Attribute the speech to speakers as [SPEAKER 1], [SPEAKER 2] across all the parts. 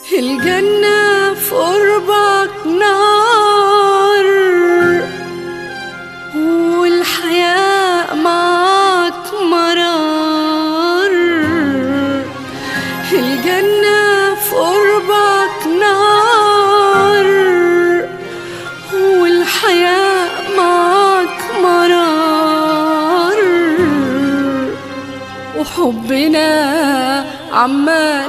[SPEAKER 1] الجنة في قربك نار والحياة معك مرار الجنة في قربك نار والحياة معك مرار وحبنا عمال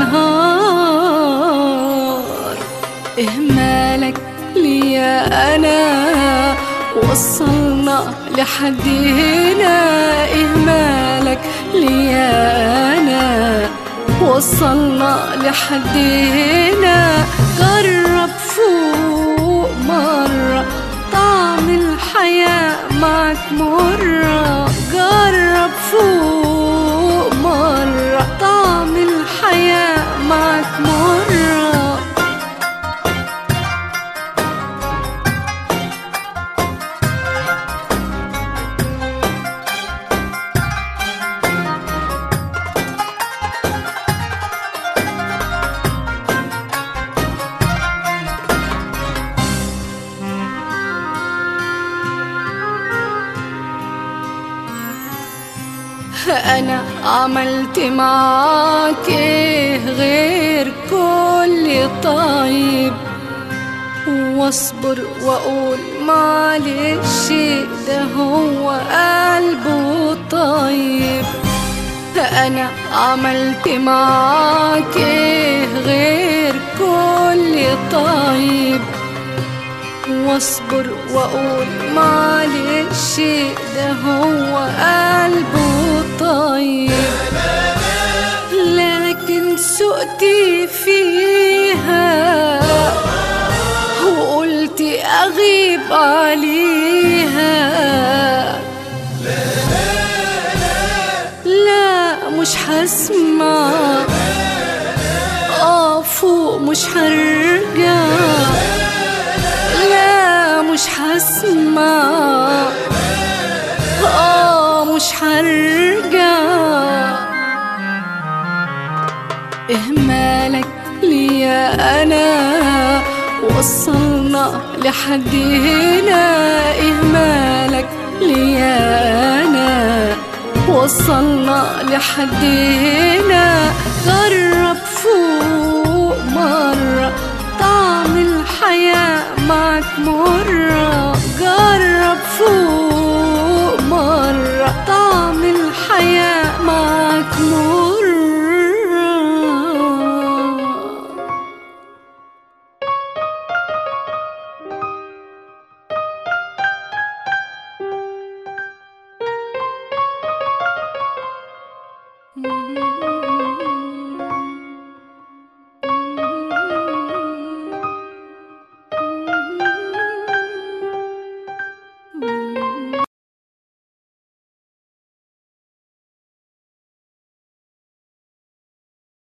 [SPEAKER 1] ينهار إهمالك ليا أنا وصلنا لحد هنا إهمالك ليا أنا وصلنا لحد هنا جرب فوق مرة طعم الحياة معك مرة جرب فوق مرة طعم الحياة معك مرة أنا عملت معاك إيه غير كل طيب واصبر واقول معلش ده هو قلبه طيب انا عملت معاك ايه غير كل طيب واصبر واقول معلش ده هو قلبه طيب لكن سقتي فيها وقلت اغيب عليها لا مش هسمع اه فوق مش هرجع لا مش هسمع اه مش هرجع إهمالك ليا أنا وصلنا لحد هنا إهمالك ليا أنا وصلنا لحد هنا جرب فوق مرة طعم الحياة معك مرة جرب فوق مرة طعم الحياة معك مرة Mm-hmm.